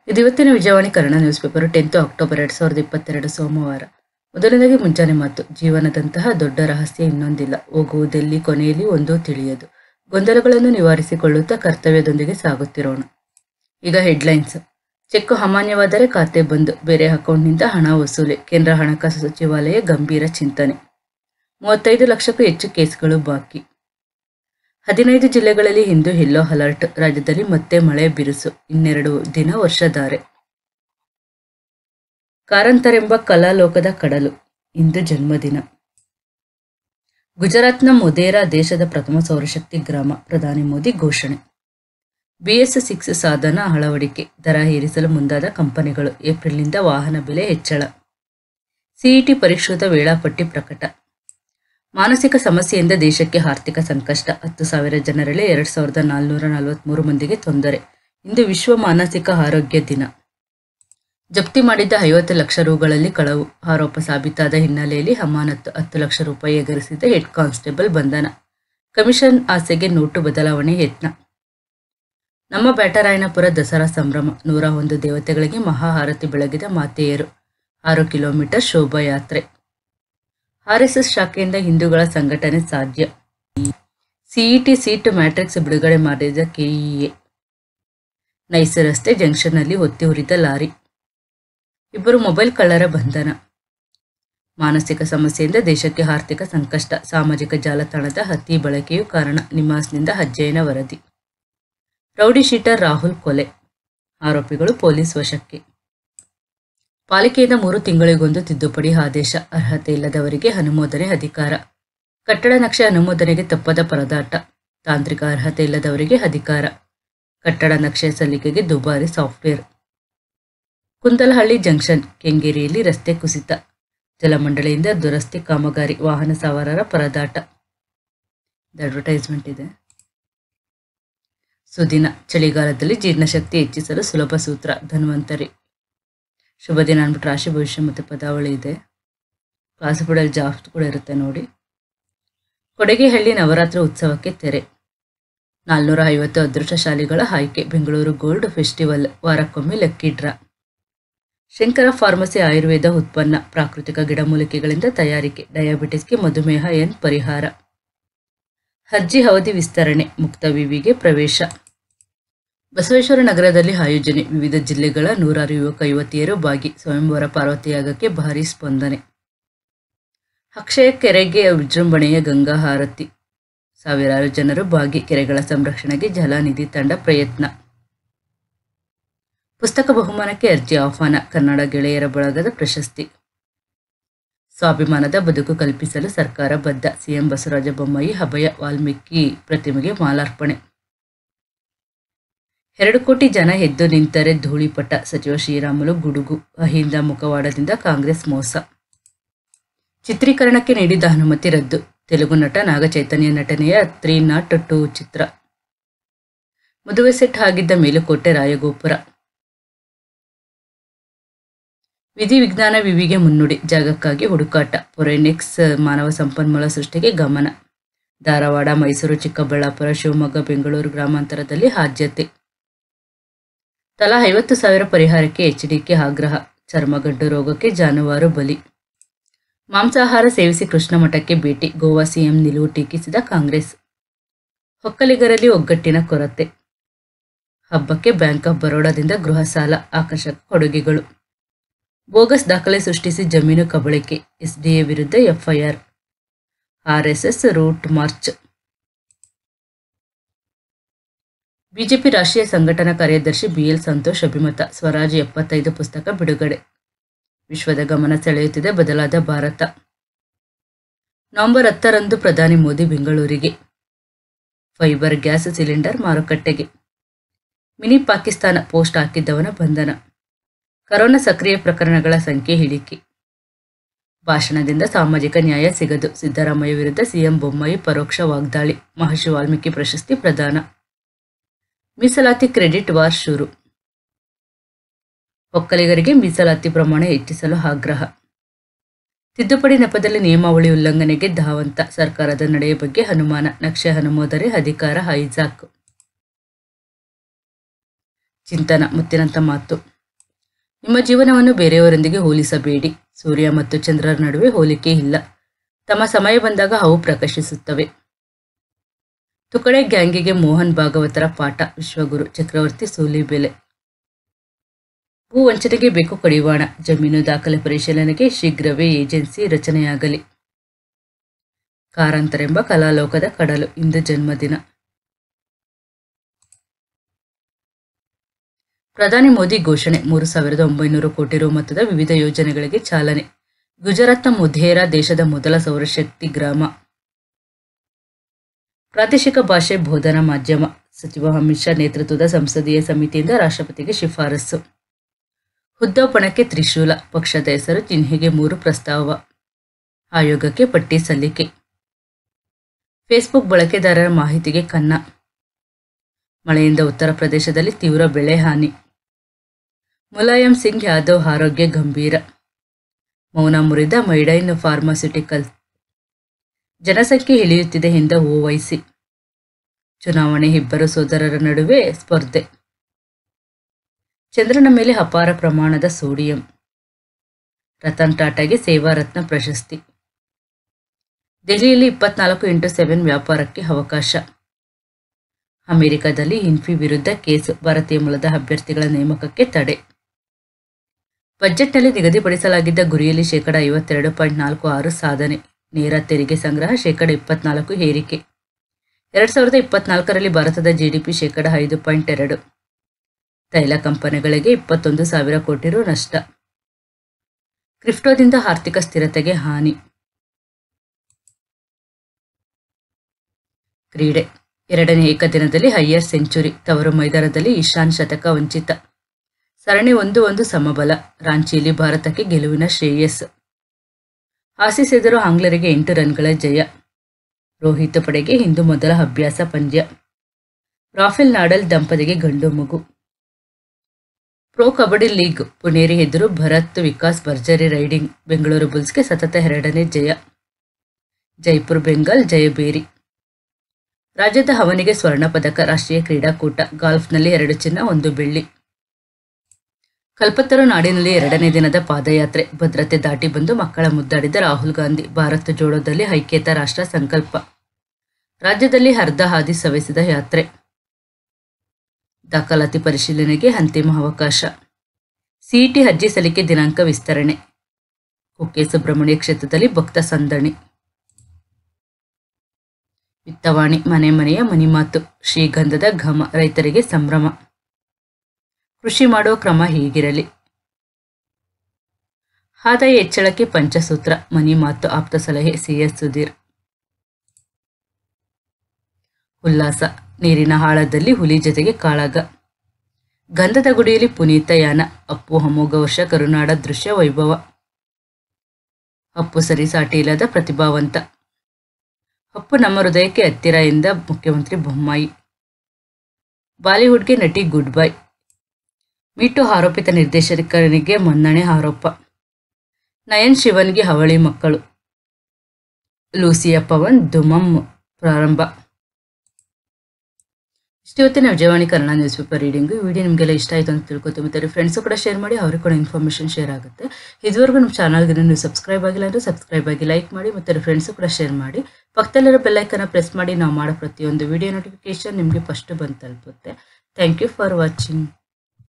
ಇದು ಇವತ್ತಿನ Vijayavani Kannada news paper tenth October ಎರಡ್ ಸಾವಿರದ ಇಪ್ಪತ್ತೆರಡು ಸೋಮವಾರ ಮೊದಲನೇದಾಗಿ ಮುಂಜಾನೆ ಮಾತು ಜೀವನದಂತಹ ದೊಡ್ಡ ರಹಸ್ಯ ಇನ್ನೊಂದಿಲ್ಲ ಹೋಗುವುದೆಲ್ಲಿ ಕೊನೆಯಲ್ಲಿ ಒಂದೂ ತಿಳಿಯದು ಗೊಂದಲಗಳನ್ನು ನಿವಾರಿಸಿಕೊಳ್ಳುತ್ತಾ ಕರ್ತವ್ಯದೊಂದಿಗೆ ಸಾಗುತ್ತಿರೋಣ ಈಗ ಹೆಡ್ಲೈನ್ಸ್ ಚೆಕ್ ಅಮಾನ್ಯವಾದರೆ ಖಾತೆ ಬಂದ್ ಬೇರೆ ಅಕೌಂಟ್ನಿಂದ ಹಣ ವಸೂಲಿ ಕೇಂದ್ರ ಹಣಕಾಸು ಸಚಿವಾಲಯ ಗಂಭೀರ ಚಿಂತನೆ ಮೂವತ್ತೈದು ಲಕ್ಷಕ್ಕೂ ಹೆಚ್ಚು ಕೇಸ್ಗಳು ಬಾಕಿ ಹದಿನೈದು ಜಿಲ್ಲೆಗಳಲ್ಲಿ ಇಂದು ಯೆಲ್ಲೋ ಅಲರ್ಟ್ ರಾಜ್ಯದಲ್ಲಿ ಮತ್ತೆ ಮಳೆ ಬಿರುಸು ಇನ್ನೆರಡು ದಿನ ವರ್ಷಧಾರೆ ಕಾರಂತರೆಂಬ ಕಲಾಲೋಕದ ಕಡಲು ಇಂದು ಜನ್ಮದಿನ ಗುಜರಾತ್ನ ಮೊದೇರಾ ದೇಶದ ಪ್ರಥಮ ಸೌರಶಕ್ತಿ ಗ್ರಾಮ ಪ್ರಧಾನಿ ಮೋದಿ ಘೋಷಣೆ ಬಿಎಸ್ ಸಿಕ್ಸ್ ಸಾಧನ ಅಳವಡಿಕೆ ದರ ಏರಿಸಲು ಮುಂದಾದ ಕಂಪನಿಗಳು ಏಪ್ರಿಲ್ನಿಂದ ವಾಹನ ಬೆಲೆ ಹೆಚ್ಚಳ ಸಿಇಟಿ ಪರಿಷ್ಕೃತ ವೇಳಾಪಟ್ಟಿ ಪ್ರಕಟ ಮಾನಸಿಕ ಸಮಸ್ಯೆಯಿಂದ ದೇಶಕ್ಕೆ ಆರ್ಥಿಕ ಸಂಕಷ್ಟ ಹತ್ತು ಸಾವಿರ ಜನರಲ್ಲಿ ಎರಡ್ ಸಾವಿರದ ನಾಲ್ನೂರ ನಲವತ್ಮೂರು ಮಂದಿಗೆ ತೊಂದರೆ ಇಂದು ವಿಶ್ವ ಮಾನಸಿಕ ಆರೋಗ್ಯ ದಿನ ಜಪ್ತಿ ಮಾಡಿದ್ದ ಐವತ್ತು ಲಕ್ಷ ರುಗಳಲ್ಲಿ ಕಳವು ಆರೋಪ ಸಾಬೀತಾದ ಹಿನ್ನೆಲೆಯಲ್ಲಿ ಅಮಾನತ್ತು ಹತ್ತು ಲಕ್ಷ ರೂಪಾಯಿ ಎಗರಿಸಿದ ಹೆಡ್ ಕಾನ್ಸ್ಟೇಬಲ್ ಬಂಧನ ಕಮಿಷನ್ ಆಸೆಗೆ ನೋಟು ಬದಲಾವಣೆ ಯತ್ನ ನಮ್ಮ ಬ್ಯಾಟರಾಯನಪುರ ದಸರಾ ಸಂಭ್ರಮ ನೂರ ಒಂದು ದೇವತೆಗಳಿಗೆ ಮಹಾಹಾರತಿ ಬೆಳಗಿದ ಮಾತೆಯರು ಆರು ಕಿಲೋಮೀಟರ್ ಶೋಭಾಯಾತ್ರೆ ಆರ್ಎಸ್ಎಸ್ ಶಾಖೆಯಿಂದ ಹಿಂದೂಗಳ ಸಂಘಟನೆ ಸಾಧ್ಯ ಸಿಇಟಿ ಸೀಟ್ ಮ್ಯಾಟ್ರಿಕ್ಸ್ ಬಿಡುಗಡೆ ಮಾಡಿದ ಕೆಇಎ ನೈಸ್ ರಸ್ತೆ ಜಂಕ್ಷನ್ನಲ್ಲಿ ಒತ್ತಿ ಉರಿದ ಲಾರಿ ಇಬ್ಬರು ಮೊಬೈಲ್ ಕಳ್ಳರ ಬಂಧನ ಮಾನಸಿಕ ಸಮಸ್ಯೆಯಿಂದ ದೇಶಕ್ಕೆ ಆರ್ಥಿಕ ಸಂಕಷ್ಟ ಸಾಮಾಜಿಕ ಜಾಲತಾಣದ ಅತಿ ಬಳಕೆಯೂ ಕಾರಣ ನಿಮಾಸ್ನಿಂದ ಅಧ್ಯಯನ ವರದಿ ರೌಡಿ ಶೀಟರ್ ರಾಹುಲ್ ಕೊಲೆ ಆರೋಪಿಗಳು ಪೊಲೀಸ್ ವಶಕ್ಕೆ ಪಾಲಿಕೆಯಿಂದ ಮೂರು ತಿಂಗಳಿಗೊಂದು ತಿದ್ದುಪಡಿ ಆದೇಶ ಅರ್ಹತೆ ಇಲ್ಲದವರಿಗೆ ಅನುಮೋದನೆ ಅಧಿಕಾರ ಕಟ್ಟಡ ನಕ್ಷೆ ಅನುಮೋದನೆಗೆ ತಪ್ಪದ ಪರದಾಟ ತಾಂತ್ರಿಕ ಅರ್ಹತೆ ಇಲ್ಲದವರಿಗೆ ಅಧಿಕಾರ ಕಟ್ಟಡ ನಕ್ಷೆ ಸಲ್ಲಿಕೆಗೆ ದುಬಾರಿ ಸಾಫ್ಟ್ವೇರ್ ಕುಂತಲಹಳ್ಳಿ ಜಂಕ್ಷನ್ ಕೆಂಗೇರಿಯಲ್ಲಿ ರಸ್ತೆ ಕುಸಿತ ಜಲಮಂಡಳಿಯಿಂದ ದುರಸ್ತಿ ಕಾಮಗಾರಿ ವಾಹನ ಸವಾರರ ಪರದಾಟ ಅಡ್ವರ್ಟೈಸ್ಮೆಂಟ್ ಇದೆ ಸುದಿನ ಚಳಿಗಾಲದಲ್ಲಿ ಜೀರ್ಣಶಕ್ತಿ ಹೆಚ್ಚಿಸಲು ಸುಲಭ ಸೂತ್ರ ಧನ್ವಂತರಿ ಶುಭ ದಿನ ಅಂದ್ಬಿಟ್ಟು ರಾಶಿ ಭವಿಷ್ಯ ಮತ್ತು ಪದಾವಳಿ ಇದೆ ಪಾಸ್ಪೋರ್ಟಲ್ಲಿ ಜಾಫ್ಟ್ ಕೂಡ ಇರುತ್ತೆ ನೋಡಿ ಕೊಡಗೆಹಳ್ಳಿ ನವರಾತ್ರಿ ಉತ್ಸವಕ್ಕೆ ತೆರೆ ನಾಲ್ನೂರ ಐವತ್ತು ಅದೃಷ್ಟಶಾಲಿಗಳ ಆಯ್ಕೆ ಬೆಂಗಳೂರು ಗೋಲ್ಡ್ ಫೆಸ್ಟಿವಲ್ ವಾರಕ್ಕೊಮ್ಮೆ lucky draw Shankara pharmacy Ayurveda ಉತ್ಪನ್ನ ಪ್ರಾಕೃತಿಕ ಗಿಡಮೂಲಿಕೆಗಳಿಂದ ತಯಾರಿಕೆ ಡಯಾಬಿಟಿಸ್ಗೆ ಮಧುಮೇಹ ಎನ್ ಪರಿಹಾರ ಅರ್ಜಿ ಅವಧಿ ವಿಸ್ತರಣೆ ಮುಕ್ತ ವಿವಿಗೆ ಪ್ರವೇಶ ಬಸವೇಶ್ವರ ನಗರದಲ್ಲಿ ಆಯೋಜನೆ ವಿವಿಧ ಜಿಲ್ಲೆಗಳ ನೂರಾರು ಯುವಕ ಯುವತಿಯರು ಭಾಗಿ ಸ್ವಯಂವರ ಪಾರ್ವತಿಯಾಗಕ್ಕೆ ಭಾರೀ ಸ್ಪಂದನೆ ಅಕ್ಷಯ ಕೆರೆಗೆ ವಿಜೃಂಭಣೆಯ ಗಂಗಾ ಹಾರತಿ ಸಾವಿರಾರು ಜನರು ಭಾಗಿ ಕೆರೆಗಳ ಸಂರಕ್ಷಣೆಗೆ ಜಲನಿಧಿ ತಂಡ ಪ್ರಯತ್ನ ಪುಸ್ತಕ ಬಹುಮಾನಕ್ಕೆ ಅರ್ಜಿ ಆಹ್ವಾನ ಕನ್ನಡ ಗೆಳೆಯರ ಬಳಗದ ಪ್ರಶಸ್ತಿ ಸ್ವಾಭಿಮಾನದ ಬದುಕು ಕಲ್ಪಿಸಲು ಸರ್ಕಾರ ಬದ್ಧ ಸಿಎಂ ಬಸವರಾಜ ಬೊಮ್ಮಾಯಿ ಅಭಯ ವಾಲ್ಮೀಕಿ ಪ್ರತಿಮೆಗೆ ಮಾಲಾರ್ಪಣೆ ಎರಡು ಕೋಟಿ ಜನ ಎದ್ದು ನಿಂತರೆ ಧೂಳಿಪಟ ಸಚಿವ ಶ್ರೀರಾಮುಲು ಗುಡುಗು ಅಹಿಂದ ಮುಖವಾಡದಿಂದ ಕಾಂಗ್ರೆಸ್ ಮೋಸ ಚಿತ್ರೀಕರಣಕ್ಕೆ ನೀಡಿದ್ದ ಅನುಮತಿ ರದ್ದು ತೆಲುಗು ನಟ ನಾಗಚೈತನ್ಯ ನಟನೆಯ ತ್ರೀ ನಾಟ್ ಟೂ ಚಿತ್ರ ಮದುವೆ ಸೆಟ್ ಆಗಿದ್ದ ಮೇಲುಕೋಟೆ ರಾಯಗೋಪುರ ವಿಧಿ ವಿಜ್ಞಾನ ವಿವಿಗೆ ಮುನ್ನುಡಿ ಜಾಗಕ್ಕಾಗಿ ಹುಡುಕಾಟ ಫೊರೆನಿಕ್ಸ್ ಮಾನವ ಸಂಪನ್ಮೂಲ ಸೃಷ್ಟಿಗೆ ಗಮನ ಧಾರವಾಡ ಮೈಸೂರು ಚಿಕ್ಕಬಳ್ಳಾಪುರ ಶಿವಮೊಗ್ಗ ಬೆಂಗಳೂರು ಗ್ರಾಮಾಂತರದಲ್ಲಿ ಆದ್ಯತೆ ತಲಾ ಐವತ್ತು ಸಾವಿರ ಪರಿಹಾರಕ್ಕೆ ಎಚ್ಡಿಕೆ ಆಗ್ರಹ ಚರ್ಮಗಡ್ಡು ರೋಗಕ್ಕೆ ಜಾನುವಾರು ಬಲಿ ಮಾಂಸಾಹಾರ ಸೇವಿಸಿ ಕೃಷ್ಣಮಠಕ್ಕೆ ಭೇಟಿ ಗೋವಾ ಸಿಎಂ ನಿಲುವು ಟೀಕಿಸಿದ ಕಾಂಗ್ರೆಸ್ ಒಕ್ಕಲಿಗರಲ್ಲಿ ಒಗ್ಗಟ್ಟಿನ ಕೊರತೆ ಹಬ್ಬಕ್ಕೆ ಬ್ಯಾಂಕ್ ಆಫ್ ಬರೋಡಾದಿಂದ ಗೃಹ ಸಾಲ ಆಕರ್ಷಕ ಕೊಡುಗೆಗಳು ಬೋಗಸ್ ದಾಖಲೆ ಸೃಷ್ಟಿಸಿ ಜಮೀನು ಕಬಳಿಕೆ ಎಸ್ಡಿಎ ವಿರುದ್ಧ FIR RSS route march BJP ರಾಷ್ಟ್ರೀಯ ಸಂಘಟನಾ ಕಾರ್ಯದರ್ಶಿ ಬಿಎಲ್ ಸಂತೋಷ್ ಅಭಿಮತ ಸ್ವರಾಜ್ ಎಪ್ಪತ್ತೈದು ಪುಸ್ತಕ ಬಿಡುಗಡೆ ವಿಶ್ವದ ಗಮನ ಸೆಳೆಯುತ್ತಿದೆ ಬದಲಾದ ಭಾರತ ನವೆಂಬರ್ ಹತ್ತರಂದು ಪ್ರಧಾನಿ ಮೋದಿ ಬೆಂಗಳೂರಿಗೆ ಫೈಬರ್ ಗ್ಯಾಸ್ ಸಿಲಿಂಡರ್ ಮಾರುಕಟ್ಟೆಗೆ ಮಿನಿ ಪಾಕಿಸ್ತಾನ ಪೋಸ್ಟ್ ಹಾಕಿದ್ದವನ ಬಂಧನ ಕರೋನಾ ಸಕ್ರಿಯ ಪ್ರಕರಣಗಳ ಸಂಖ್ಯೆ ಇಳಿಕೆ ಭಾಷಣದಿಂದ ಸಾಮಾಜಿಕ ನ್ಯಾಯ ಸಿಗದು ಸಿದ್ದರಾಮಯ್ಯ ವಿರುದ್ಧ ಸಿಎಂ ಬೊಮ್ಮಾಯಿ ಪರೋಕ್ಷ ವಾಗ್ದಾಳಿ ಮಹರ್ಷಿ ವಾಲ್ಮೀಕಿ ಪ್ರಶಸ್ತಿ ಪ್ರದಾನ ಮೀಸಲಾತಿ ಕ್ರೆಡಿಟ್ ವಾರ್ ಶುರು ಒಕ್ಕಲಿಗರಿಗೆ ಮೀಸಲಾತಿ ಪ್ರಮಾಣ ಹೆಚ್ಚಿಸಲು ಆಗ್ರಹ ತಿದ್ದುಪಡಿ ನೆಪದಲ್ಲಿ ನಿಯಮಾವಳಿ ಉಲ್ಲಂಘನೆಗೆ ಧಾವಂತ ಸರ್ಕಾರದ ನಡೆಯ ಬಗ್ಗೆ ಅನುಮಾನ ನಕ್ಷೆ ಅನುಮೋದನೆ ಅಧಿಕಾರ ಹೈಜಾಕ್ ಚಿಂತನ ಮುತ್ತಿನಂತ ಮಾತು ನಿಮ್ಮ ಜೀವನವನ್ನು ಬೇರೆಯವರೊಂದಿಗೆ ಹೋಲಿಸಬೇಡಿ ಸೂರ್ಯ ಮತ್ತು ಚಂದ್ರರ ನಡುವೆ ಹೋಲಿಕೆ ಇಲ್ಲ ತಮ್ಮ ಸಮಯ ಬಂದಾಗ ಅವು ಪ್ರಕಾಶಿಸುತ್ತವೆ ತುಕಡೆ ಗ್ಯಾಂಗಿಗೆ ಮೋಹನ್ ಭಾಗವತರ ಪಾಠ ವಿಶ್ವಗುರು ಚಕ್ರವರ್ತಿ ಸೂಲಿಬೆಲೆ ಭೂ ವಂಚನೆಗೆ ಬೇಕು ಕಡಿವಾಣ ಜಮೀನು ದಾಖಲೆ ಪರಿಶೀಲನೆಗೆ ಶೀಘ್ರವೇ ಏಜೆನ್ಸಿ ರಚನೆಯಾಗಲಿ ಕಾರಂತರೆಂಬ ಕಲಾಲೋಕದ ಕಡಲು ಇಂದು ಜನ್ಮದಿನ ಪ್ರಧಾನಿ ಮೋದಿ ಘೋಷಣೆ ಮೂರು ಸಾವಿರದ ಒಂಬೈನೂರು ಕೋಟಿ ರು ಮೊತ್ತದ ವಿವಿಧ ಯೋಜನೆಗಳಿಗೆ ಚಾಲನೆ ಗುಜರಾತ್ನ ಮುಧೇರಾ ದೇಶದ ಮೊದಲ ಸೌರಶಕ್ತಿ ಗ್ರಾಮ ಪ್ರಾದೇಶಿಕ ಭಾಷೆ ಬೋಧನಾ ಮಾಧ್ಯಮ ಸಚಿವ ಅಮಿತ್ ಶಾ ನೇತೃತ್ವದ ಸಂಸದೀಯ ಸಮಿತಿಯಿಂದ ರಾಷ್ಟ್ರಪತಿಗೆ ಶಿಫಾರಸು ಹುದ್ದೋಪಣಕ್ಕೆ ತ್ರಿಶೂಲ ಪಕ್ಷದ ಹೆಸರು ಚಿಹ್ನೆಗೆ ಮೂರು ಪ್ರಸ್ತಾವ ಆಯೋಗಕ್ಕೆ ಪಟ್ಟಿ ಸಲ್ಲಿಕೆ ಫೇಸ್ಬುಕ್ ಬಳಕೆದಾರರ ಮಾಹಿತಿಗೆ ಕನ್ನ ಮಳೆಯಿಂದ ಉತ್ತರ ಪ್ರದೇಶದಲ್ಲಿ ತೀವ್ರ ಬೆಳೆ ಹಾನಿ ಮುಲಾಯಂ ಸಿಂಗ್ ಯಾದವ್ ಆರೋಗ್ಯ ಗಂಭೀರ ಮೌನ ಮುರಿದ ಮೈಡೈನ್ ಫಾರ್ಮಾಸ್ಯೂಟಿಕಲ್ ಜನಸಂಖ್ಯೆ ಇಳಿಯುತ್ತಿದೆ ಎಂದ ಓವೈಸಿ ಚುನಾವಣೆ ಇಬ್ಬರು ಸೋದರರ ನಡುವೆ ಸ್ಪರ್ಧೆ ಚಂದ್ರನ ಮೇಲೆ ಅಪಾರ ಪ್ರಮಾಣದ ಸೋಡಿಯಂ ರತನ್ ಟಾಟಾಗೆ ಸೇವಾ ರತ್ನ ಪ್ರಶಸ್ತಿ ದೆಹಲಿಯಲ್ಲಿ ಇಪ್ಪತ್ನಾಲ್ಕು ಇಂಟು ಸೆವೆನ್ ವ್ಯಾಪಾರಕ್ಕೆ ಅವಕಾಶ ಅಮೆರಿಕದಲ್ಲಿ ಇನ್ಫಿ ವಿರುದ್ಧ ಕೇಸು ಭಾರತೀಯ ಮೂಲದ ಅಭ್ಯರ್ಥಿಗಳ ನೇಮಕಕ್ಕೆ ತಡೆ ಬಜೆಟ್ನಲ್ಲಿ ನಿಗದಿಪಡಿಸಲಾಗಿದ್ದ ಗುರಿಯಲ್ಲಿ ಶೇಕಡ ಐವತ್ತೆರಡು ಪಾಯಿಂಟ್ ನಾಲ್ಕು ಆರು ಸಾಧನೆ ನೇರ ತೆರಿಗೆ ಸಂಗ್ರಹ ಶೇಕಡ ಇಪ್ಪತ್ನಾಲ್ಕು ಏರಿಕೆ ಎರಡು ಸಾವಿರದ ಇಪ್ಪತ್ನಾಲ್ಕರಲ್ಲಿ ಭಾರತದ ಜಿಡಿಪಿ ಶೇಕಡ ಐದು ಪಾಯಿಂಟ್ ಎರಡು ತೈಲ ಕಂಪನಿಗಳಿಗೆ ಇಪ್ಪತ್ತೊಂದು ಸಾವಿರ ಕೋಟಿ ರು ನಷ್ಟ ಕ್ರಿಪ್ಟೋದಿಂದ ಆರ್ಥಿಕ ಸ್ಥಿರತೆಗೆ ಹಾನಿ ಕ್ರೀಡೆ ಎರಡನೇ ಏಕದಿನದಲ್ಲಿ ಹೈಯರ್ ಸೆಂಚುರಿ ತವರು ಮೈದಾನದಲ್ಲಿ ಇಶಾನ್ ಶತಕ ವಂಚಿತ ಸರಣಿ ಒಂದು ಒಂದು ಸಮಬಲ ರಾಂಚಿಯಲ್ಲಿ ಭಾರತಕ್ಕೆ ಗೆಲುವಿನ ಶ್ರೇಯಸ್ ಆಸೀಸ್ ಎದುರು ಆಂಗ್ಲರಿಗೆ ಎಂಟು ರನ್ಗಳ ಜಯ ರೋಹಿತ್ ಪಡೆಗೆ ಇಂದು ಮೊದಲ ಅಭ್ಯಾಸ ಪಂದ್ಯ ರಾಫೆಲ್ ನಾಡಲ್ ದಂಪತಿಗೆ ಗಂಡು ಮಗು ಪ್ರೊ ಕಬಡ್ಡಿ ಲೀಗ್ ಪುಣೇರಿ ಎದುರು ಭರತ್ ವಿಕಾಸ್ ಭರ್ಜರಿ ರೈಡಿಂಗ್ ಬೆಂಗಳೂರು ಬುಲ್ಸ್ಗೆ ಸತತ ಎರಡನೇ ಜಯ ಜೈಪುರ್ ಬೆಂಗಾಲ್ ಜಯಬೇರಿ ರಾಜ್ಯದ ಹವನಿಗೆ ಸ್ವರ್ಣ ಪದಕ ರಾಷ್ಟ್ರೀಯ ಕ್ರೀಡಾಕೂಟ ಗಾಲ್ಫ್ನಲ್ಲಿ ಎರಡು ಚಿನ್ನ ಒಂದು ಬೆಳ್ಳಿ ಕಲ್ಪತರು ನಾಡಿನಲ್ಲಿ ಎರಡನೇ ದಿನದ ಪಾದಯಾತ್ರೆ ಭದ್ರತೆ ದಾಟಿ ಬಂದು ಮಕ್ಕಳ ಮುದ್ದಾಡಿದ ರಾಹುಲ್ ಗಾಂಧಿ ಭಾರತ ಜೋಡೋದಲ್ಲಿ ಐಕ್ಯತಾ ರಾಷ್ಟ್ರ ಸಂಕಲ್ಪ ರಾಜ್ಯದಲ್ಲಿ ಅರ್ಧ ಹಾದಿ ಸವೆಸಿದ ಯಾತ್ರೆ ದಾಖಲಾತಿ ಪರಿಶೀಲನೆಗೆ ಅಂತಿಮ ಅವಕಾಶ ಸಿಇಟಿ ಅರ್ಜಿ ಸಲ್ಲಿಕೆ ದಿನಾಂಕ ವಿಸ್ತರಣೆ ಕುಕ್ಕೆ ಸುಬ್ರಹ್ಮಣ್ಯ ಕ್ಷೇತ್ರದಲ್ಲಿ ಭಕ್ತ ಸಂದಣಿ ವಿತ್ತವಾಣಿ ಮನೆ ಮನೆಯ ಮನಿಮಾತು ಶ್ರೀಗಂಧದ ಘಮ ರೈತರಿಗೆ ಸಂಭ್ರಮ ಕೃಷಿ ಮಾಡುವ ಕ್ರಮ ಹೀಗಿರಲಿ ಆದಾಯ ಹೆಚ್ಚಳಕ್ಕೆ ಪಂಚಸೂತ್ರ ಮನಿ ಮಾತು ಆಪ್ತ ಸಲಹೆ ಸಿಎಸ್ ಸುಧೀರ್ ಉಲ್ಲಾಸ ನೀರಿನ ಆಳದಲ್ಲಿ ಹುಲಿ ಜೊತೆಗೆ ಕಾಳಗ ಗಂಧದ ಗುಡಿಯಲ್ಲಿ ಪುನೀತ ಯಾನ ಅಪ್ಪು ಅಮೋಘ ವರ್ಷ ಕರುನಾಡ ದೃಶ್ಯ ವೈಭವ ಅಪ್ಪು ಸರಿ ಸಾಟಿ ಇಲ್ಲದ ಪ್ರತಿಭಾವಂತ ಅಪ್ಪು ನಮ್ಮ ಹೃದಯಕ್ಕೆ ಹತ್ತಿರ ಎಂದ ಮುಖ್ಯಮಂತ್ರಿ ಬೊಮ್ಮಾಯಿ ಬಾಲಿವುಡ್ಗೆ ನಟಿ ಗುಡ್ ಬೈ ಮೀಟು ಆರೋಪಿತ ನಿರ್ದೇಶಕನಿಗೆ ಮನ್ನಣೆ ಆರೋಪ ನಯನ್ ಶಿವನ್ಗೆ ಹವಳಿ ಮಕ್ಕಳು ಲೂಸಿಯಾ ಪವನ್ ದುಮಂ ಪ್ರಾರಂಭ ಇಷ್ಟು ಇವತ್ತಿನ Vijayavani Kannada news paper reading ಈ ವಿಡಿಯೋ ನಿಮಗೆಲ್ಲ ಇಷ್ಟ ಆಯಿತು ಅಂತ ತಿಳ್ಕೊತೀವಿ ಮತ್ತು ಫ್ರೆಂಡ್ಸು ಕೂಡ ಶೇರ್ ಮಾಡಿ ಅವ್ರಿಗೆ ಕೂಡ ಇನ್ಫಾರ್ಮೇಷನ್ ಶೇರ್ ಆಗುತ್ತೆ ಇದುವರೆಗೂ ನಮ್ಮ ಚಾನಲ್ಗೆ ನೀವು ಸಬ್ಸ್ಕ್ರೈಬ್ ಆಗಿಲ್ಲ ಅಂದರೆ ಸಬ್ಸ್ಕ್ರೈಬ್ ಆಗಿ ಲೈಕ್ ಮಾಡಿ ಮತ್ತು ಫ್ರೆಂಡ್ಸು ಕೂಡ ಶೇರ್ ಮಾಡಿ ಪಕ್ಕದಲ್ಲಿರೋ ಬೆಲ್ಲೈಕನ್ನ ಪ್ರೆಸ್ ಮಾಡಿ ನಾವು ಮಾಡೋ ಪ್ರತಿಯೊಂದು ವಿಡಿಯೋ ನೋಟಿಫಿಕೇಶನ್ ನಿಮಗೆ ಫಸ್ಟ್ ಬಂದು ತಲುಪುತ್ತೆ ಥ್ಯಾಂಕ್ ಯು ಫಾರ್ ವಾಚಿಂಗ್